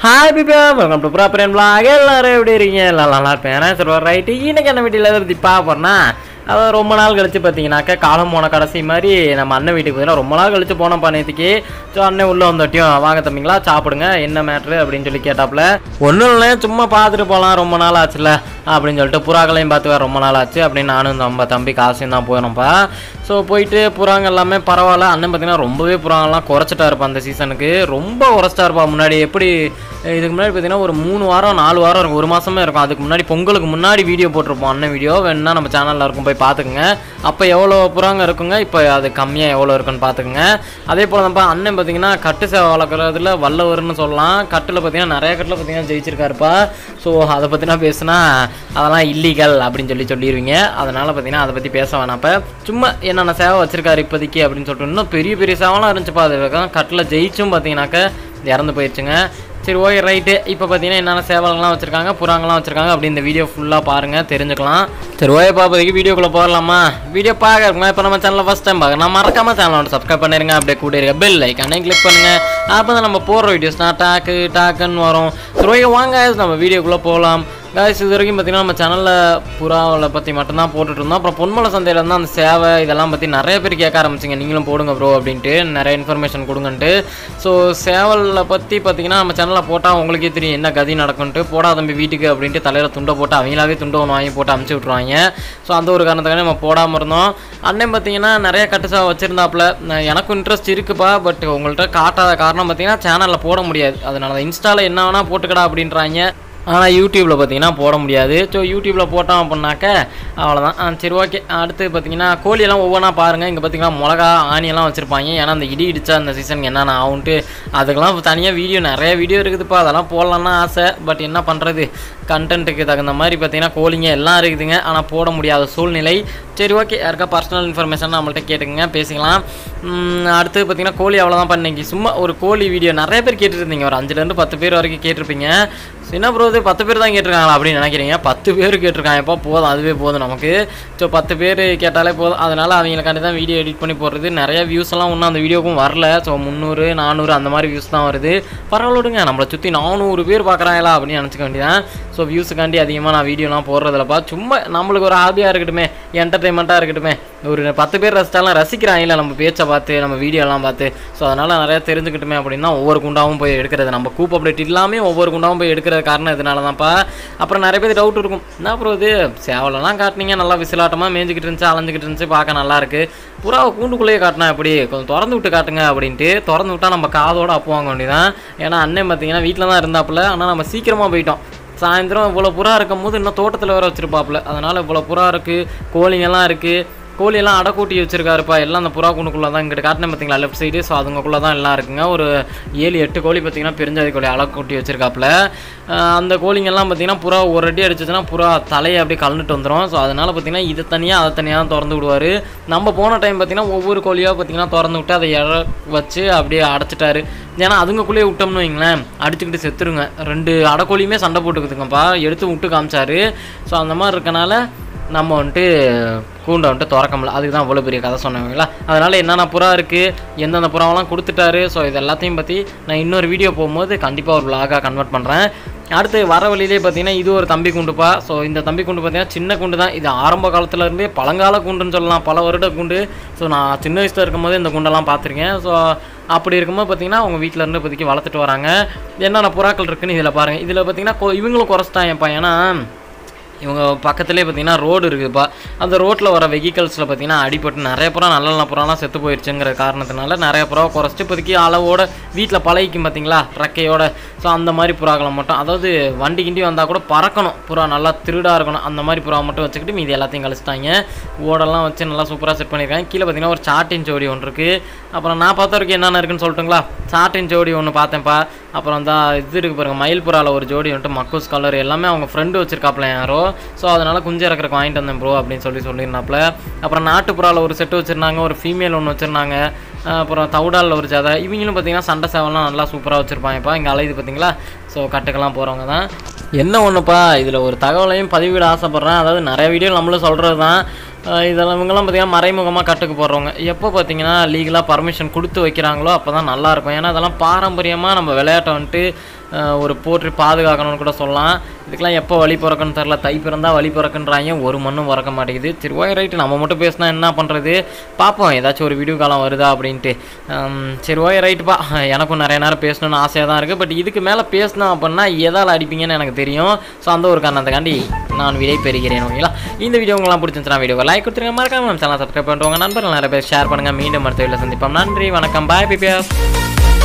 hi பிபியா welcome to proper blog எல்லாரும் எப்படி இருக்கீங்க எல்லாம் நல்லா இருப்பேன் ஏன்னா சரி ரைட்டு இன்னைக்கு என்ன வீட்டில் எதாவது பார்க்க போறேன்னா அதாவது ரொம்ப நாள் கழிச்சு பார்த்தீங்கன்னாக்கா காலம் போன கடைசி மாதிரி நம்ம அண்ணன் வீட்டுக்கு பார்த்தீங்கன்னா ரொம்ப நாள் கழிச்சு போனோம் நேற்றுக்கு ஸோ அண்ணன் உள்ளே வந்தோட்டியும் வாங்க தம்பிங்களா சாப்பிடுங்க என்ன மேட்ரு அப்படின்னு சொல்லி கேட்டாப்புல ஒன்றும் இல்லை சும்மா பார்த்துட்டு போகலாம் ரொம்ப நாள் ஆச்சுல அப்படின்னு சொல்லிட்டு புறாக்களையும் பார்த்து வேற ரொம்ப நாள் ஆச்சு அப்படின்னு நானும் நம்ம தம்பி காசையும் தான் போயிடணும்ப்பா ஸோ போயிட்டு புறாங்க எல்லாமே பரவாயில்ல அண்ணன் பார்த்தீங்கன்னா ரொம்பவே புறாங்கெல்லாம் குறைச்சிட்டா இருப்பா அந்த சீசனுக்கு ரொம்ப குறைச்சிட்டா இருப்பா முன்னாடி எப்படி இதுக்கு முன்னாடி பார்த்தீங்கன்னா ஒரு மூணு வாரம் நாலு வாரம் இருக்கும் ஒரு மாசமே இருக்கும் அதுக்கு முன்னாடி பொங்கலுக்கு முன்னாடி வீடியோ போட்டிருப்போம் அண்ணன் வீடியோ வேணும்னா நம்ம சேனலில் இருக்கும் போய் பார்த்துக்குங்க அப்போ எவ்வளோ புறாங்க இருக்குங்க இப்போ அது கம்மியாக எவ்வளோ இருக்குன்னு பார்த்துக்குங்க அதே போல் தான் அண்ணன் பார்த்தீங்கன்னா கட்டு சேவை வளர்க்குறதுல வல்லவர்னு சொல்லலாம் கட்டில் பார்த்தீங்கன்னா நிறைய கட்டில் பார்த்தீங்கன்னா ஜெயிச்சிருக்காருப்பா ஸோ அதை பற்றினா பேசுனா அதெல்லாம் இல்லீகல் அப்படின்னு சொல்லி சொல்லிடுவீங்க அதனால் பார்த்தீங்கன்னா அதை பற்றி பேச வேணாம் அப்போ சும்மா என்னென்ன சேவை வச்சிருக்காரு இப்போதைக்கு அப்படின்னு சொல்லிட்டு இன்னும் பெரிய பெரிய சேவலாம் இருந்துச்சுப்பா அது கட்டில் ஜெயிச்சும் பார்த்தீங்கன்னாக்க இறந்து போயிடுச்சுங்க சரி ஓகே ரைட்டு இப்போ பார்த்தீங்கன்னா என்னென்ன சேவல்கள்லாம் வச்சுருக்காங்க புறாங்கலாம் வச்சுருக்காங்க அப்படி இந்த வீடியோ ஃபுல்லாக பாருங்கள் தெரிஞ்சுக்கலாம் சரி ஓகே பாப்பதுக்கு வீடியோக்குள்ளே போகலாமா வீடியோ பார்க்கறதுக்கு இப்போ நம்ம சேனலில் ஃபஸ்ட் டைம் பார்க்க நான் மறக்காம சேனலை வந்து சப்ஸ்கிரைப் பண்ணிருங்க அப்படியே கூட இருக்க பெல் ஐக்கானே கிளிக் பண்ணுங்கள் அப்போ தான் நம்ம போடுற வீடியோஸ்னா டாக்கு டாக்குன்னு வரும் சரி ஓகே வாங்க நம்ம வீடியோக்குள்ளே போகலாம் காய்ஸ் இது வரைக்கும் பார்த்தீங்கன்னா நம்ம சேனலில் புறாவை பற்றி மட்டும்தான் போட்டுட்டு இருந்தோம் அப்புறம் பொன்மலை சந்தையில் இருந்தால் அந்த சேவை இதெல்லாம் பற்றி நிறைய பேர் கேட்க ஆரம்பிச்சிங்க நீங்களும் போடுங்க ப்ரோ அப்படின்ட்டு நிறைய இன்ஃபர்மேஷன் கொடுங்கன்ட்டு ஸோ சேவலை பற்றி பார்த்தீங்கன்னா நம்ம சேனலில் போட்டால் உங்களுக்கே தெரியும் என்ன கதி நடக்கும்ட்டு போடா தம்பி வீட்டுக்கு அப்படின்ட்டு தலையில் துண்டை போட்டு அவங்களாவே துண்டை ஒன்று வாங்கி போட்டு அமுச்சு விட்ருவாங்க ஸோ அந்த ஒரு காரணத்துக்காக நம்ம போடாமல் இருந்தோம் அண்ணன் பார்த்தீங்கன்னா நிறைய கட்டு சேவை வச்சுருந்தாப்புல எனக்கும் இன்ட்ரெஸ்ட் இருக்குப்பா பட் உங்கள்கிட்ட காட்டாத காரணம் பார்த்தீங்கன்னா சேனலில் போட முடியாது அதனால தான் இன்ஸ்டாவில் என்ன வேணால் போட்டுக்கடா அப்படின்றாங்க ஆனால் யூடியூப்பில் பார்த்தீங்கன்னா போட முடியாது ஸோ யூடியூப்பில் போட்டோம் அப்படின்னாக்க அவ்வளோதான் ஆ, சரி ஓகே அடுத்து பார்த்தீங்கன்னா கோழியெல்லாம் ஒவ்வொன்றா பாருங்கள் இங்கே பார்த்தீங்கன்னா மிளகா ஆனியெல்லாம் வச்சுருப்பாங்க ஏன்னா அந்த இடி இடிச்சா அந்த சீசனுக்கு என்னென்ன ஆகுன்ட்டு அதுக்கெல்லாம் தனியாக வீடியோ நிறைய வீடியோ இருக்குதுப்பா அதெல்லாம் போடலான்னு ஆசை பட் என்ன பண்ணுறது கண்டென்ட்டுக்கு தகுந்த மாதிரி பார்த்தீங்கன்னா கோழிங்க எல்லாம் இருக்குதுங்க ஆனால் போட முடியாத சூழ்நிலை சரி ஓகே யாருக்கா பர்சனல் இன்ஃபர்மேஷன் நம்மள்ட்ட கேட்டுக்கங்க பேசிக்கலாம் உம், அடுத்து பார்த்தீங்கன்னா கோழி அவ்வளோதான் பண்ணீங்க சும்மா ஒரு கோழி வீடியோ நிறைய பேர் கேட்டுருந்தீங்க ஒரு அஞ்சுலேருந்து பத்து பேர் வரைக்கும் கேட்டிருப்பீங்க என்ன ப்ரோ இது பத்து பேர் தான் கேட்டிருக்காங்களா அப்படின்னு நினைக்கிறீங்க பத்து பேர் கேட்டிருக்காங்க எப்போ போதும் அதுவே போதும் நமக்கு ஸோ பத்து பேர் கேட்டாலே போதும் அதனால் அவங்களுக்காண்டி தான் வீடியோ எடிட் பண்ணி போடுறது நிறைய வியூஸ் எல்லாம் இன்னும் அந்த வீடியோக்கும் வரல ஸோ முந்நூறு நானூறு அந்த மாதிரி வியூஸ் தான் வருது பரவாயில்ல விடுங்க நம்மளை சுற்றி நானூறு பேர் பார்க்குறாங்களா அப்படின்னு நினச்சிக்க வேண்டியதான் ஸோ வியூஸுக்காண்டி அதிகமாக நான் வீடியோலாம் போடுறதில்லப்பா சும்மா நம்மளுக்கு ஒரு ஹாபியாக இருக்கட்டுமே என்டர்டைன்மெண்ட்டாக இருக்கட்டுமே ஒரு பத்து பேர் ரசித்தாலும் ரசிக்கிறாங்கல்ல நம்ம பேச்சை பார்த்து நம்ம வீடியோலாம் பார்த்து ஸோ அதனால் நிறையா தெரிஞ்சுக்கிட்டுமே அப்படின்னா ஒவ்வொரு குண்டாவும் போய் எடுக்கிறது நம்ம கூப் அப்டேட் இல்லாமல் ஒவ்வொரு குண்டாவும் போய் எடுக்கிறது காரணம் இதனால தான்ப்பா அப்புறம் நிறைய பேர் டவுட் இருக்கும் என்ன அப்புறம் இது சேவலெல்லாம் காட்டினீங்க நல்லா விசிலாட்டமாக மேய்ஞ்சிக்கிட்டு இருந்துச்சு அலைஞ்சிக்கிட்டு இருந்துச்சு பார்க்க நல்லா இருக்கு புறாவை கூண்டுக்குள்ளேயே காட்டினா எப்படி கொஞ்சம் திறந்து விட்டு காட்டுங்க அப்படின்ட்டு திறந்து விட்டால் நம்ம காதோட அப்பு வாங்க வேண்டியதான் ஏன்னா அண்ணன் பார்த்தீங்கன்னா வீட்டில் தான் இருந்தாப்புல ஆனால் நம்ம சீக்கிரமாக போயிட்டோம் சாயந்தரம் இவ்வளோ புறா இருக்கும் போது இன்னும் தோட்டத்தில் வேற வச்சிருப்பாப்புல அதனால் இவ்வளோ புறா இருக்குது கோழிங்கெல்லாம் இருக்குது கோழியெல்லாம் அடைக்கூட்டி வச்சிருக்காருப்பா எல்லாம் அந்த புறா கூண்டுக்குள்ளே தான் இங்கிட்ட காட்டினேன் பார்த்தீங்களா லெஃப்ட் சைடு ஸோ அதுங்கக்குள்ளே தான் எல்லாம் இருக்குங்க ஒரு ஏழு எட்டு கோழி பார்த்தீங்கன்னா பெருஞ்சாதி கோழி அடைக்கூட்டி வச்சிருக்காப்புல ஆஹ் அந்த கோழிங்கெல்லாம் பார்த்தீங்கன்னா புறா ஒரு அடி அடிச்சதுன்னா புறா தலையை அப்படியே கலந்துட்டு வந்துடும் ஸோ அதனால் பார்த்தீங்கன்னா இது தனியாக அதை தனியாக தான் திறந்து விடுவார் நம்ம போன டைம் பார்த்தீங்கன்னா ஒவ்வொரு கோழியாக பார்த்தீங்கன்னா திறந்து விட்டு அதை இற வச்சு அப்படியே அடைச்சிட்டாரு ஏன்னா அதுங்கக்குள்ளேயே விட்டோம்னு வைங்களேன் அடிச்சுக்கிட்டு செத்துருங்க ரெண்டு அடைக்கோழியுமே சண்டை போட்டுக்குதுங்கப்பா எடுத்து விட்டு காமிச்சாரு ஸோ அந்த மாதிரி இருக்கனால நம்ம வந்துட்டு கூண்டை வந்துட்டு திறக்கமில்ல அதுக்கு தான் அவ்வளோ பெரிய கதை சொன்னவங்களா அதனால் என்னென்ன புறா இருக்குது எந்தெந்த புறாவெல்லாம் கொடுத்துட்டாரு ஸோ இது எல்லாத்தையும் பற்றி நான் இன்னொரு வீடியோ போகும்போது கண்டிப்பாக ஒரு vlog-ஆ கன்வெர்ட் பண்ணுறேன் அடுத்து வர வழியிலே பார்த்தீங்கன்னா இது ஒரு தம்பி குண்டுப்பா ஸோ இந்த தம்பி குண்டு பார்த்தீங்கன்னா சின்ன குண்டு தான் இது ஆரம்ப காலத்துல இருந்தே பழங்கால குண்டுன்னு சொல்லலாம் பல வருட குண்டு ஸோ நான் சின்ன வயசில் இருக்கும்போது இந்த குண்டெல்லாம் பார்த்துருக்கேன் ஸோ அப்படி இருக்கும்போது பார்த்தீங்கன்னா அவங்க வீட்டில் இருந்து இப்போதைக்கு வளர்த்துட்டு வராங்க என்னென்ன புறாக்கள் இருக்குன்னு இதில் பாருங்கள் இதில் பார்த்தீங்கன்னா கொ- இவங்களும் குறைச்சிட்டாங்கப்பா ஏன்னா இவங்க பக்கத்துலேயே பார்த்தீங்கன்னா ரோடு இருக்குதுப்பா அந்த ரோட்டில் வர வெஹிக்கல்ஸில் பார்த்தீங்கன்னா அடிபட்டு நிறைய புறா நல்ல நல்ல புறாலாம் செத்து போயிடுச்சுங்கிற காரணத்தினால நிறைய புறா குறைச்சிட்டு இப்போதைக்கு அளவோட வீட்டில் பழகிக்கும் பார்த்தீங்களா ரெக்கையோட ஸோ அந்த மாதிரி புறாக்களை மட்டும் அதாவது வண்டி கிண்டி வந்தால் கூட பறக்கணும் புறா நல்லா திருடாக இருக்கணும் அந்த மாதிரி புறா மட்டும் வச்சுக்கிட்டு மீதி எல்லாத்தையும் கழிச்சிட்டாங்க ஓடெல்லாம் வச்சு நல்லா சூப்பராக செட் பண்ணியிருக்காங்க கீழே பார்த்தீங்கன்னா ஒரு சாட்டின் ஜோடி ஒன்று இருக்குது அப்புறம் நான் பார்த்த வரைக்கும் என்னென்ன இருக்குன்னு சொல்லட்டுங்களா சாட்டின் ஜோடி ஒன்று பார்த்தேன்ப்பா அப்புறம் தான் இது இருக்கு பாருங்க மயில் புறாவில் ஒரு ஜோடி வந்துட்டு மக்கூஸ் கலர் எல்லாமே அவங்க ஃப்ரெண்டு வச்சிருக்காப்ல யாரோ ஸோ அதனால குஞ்சு இறக்குறக்கு வாங்கிட்டு வந்தேன் ப்ரோ அப்படின்னு சொல்லி சொல்லியிருந்தாப்புல அப்புறம் நாட்டு புறாவில் ஒரு செட்டு வச்சிருந்தாங்க ஒரு ஃபீமேல் ஒன்று வச்சிருந்தாங்க அஹ் அப்புறம் தவுடாலில் ஒரு ஜாதை இவங்களும் பார்த்தீங்கன்னா சண்டை சேவலாம் நல்லா சூப்பராக வச்சுருப்பாங்கப்பா இங்கே அலையுது பார்த்தீங்களா ஸோ கட்டுக்கெல்லாம் போகிறவங்க தான் என்ன ஒன்றுப்பா இதில் ஒரு தகவலையும் பதிவிட ஆசைப்பட்றேன் அதாவது நிறைய வீடியோ நம்மளும் சொல்கிறது தான் அஹ் இதெல்லாம் இவங்கெல்லாம் பார்த்தீங்கன்னா மறைமுகமாக கட்டுக்கு போடுறவங்க எப்போ பார்த்தீங்கன்னா லீகலாக பர்மிஷன் கொடுத்து வைக்கிறாங்களோ அப்போ தான் நல்லாயிருக்கும் ஏன்னா அதெல்லாம் பாரம்பரியமாக நம்ம விளையாட்டை வந்துட்டு அஹ், ஒரு போற்றி பாதுகாக்கணும்னு கூட சொல்லலாம் இதுக்கெல்லாம் எப்போ வழி பிறக்குன்னு தெரில தை பிறந்தா வழி பிறக்குன்றாங்க ஒரு மண்ணும் பிறக்க மாட்டேங்குது சரி ஓய் ரைட்டு நம்ம மட்டும் பேசினா என்ன பண்ணுறது பார்ப்போம் ஏதாச்சும் ஒரு வீடியோ காலம் வருதா அப்படின்ட்டு ஹம், சரி ஓய் ரைட்டுப்பா எனக்கும் நிறைய நேரம் பேசணும்னு ஆசையாக தான் இருக்குது பட் இதுக்கு மேலே பேசணும் அப்படின்னா எதால் அடிப்பீங்கன்னு எனக்கு தெரியும் ஸோ அந்த ஒரு காரணத்துக்காண்டி நான் விடை பெறுகிறேன் ஓகேங்களா இந்த வீடியோ உங்களாம் பிடிச்சிருந்துச்சுன்னா வீடியோ லைக் கொடுத்துருங்க மறக்காம நம்ம சேனல் சப்ஸ்கிரைப் பண்ணுறவங்க நண்பர்கள் நிறைய பேர் ஷேர் பண்ணுங்கள் மீண்டும் அடுத்த வீடியோவில் சந்திப்போம் நன்றி வணக்கம் பாய் பிபிஎஸ்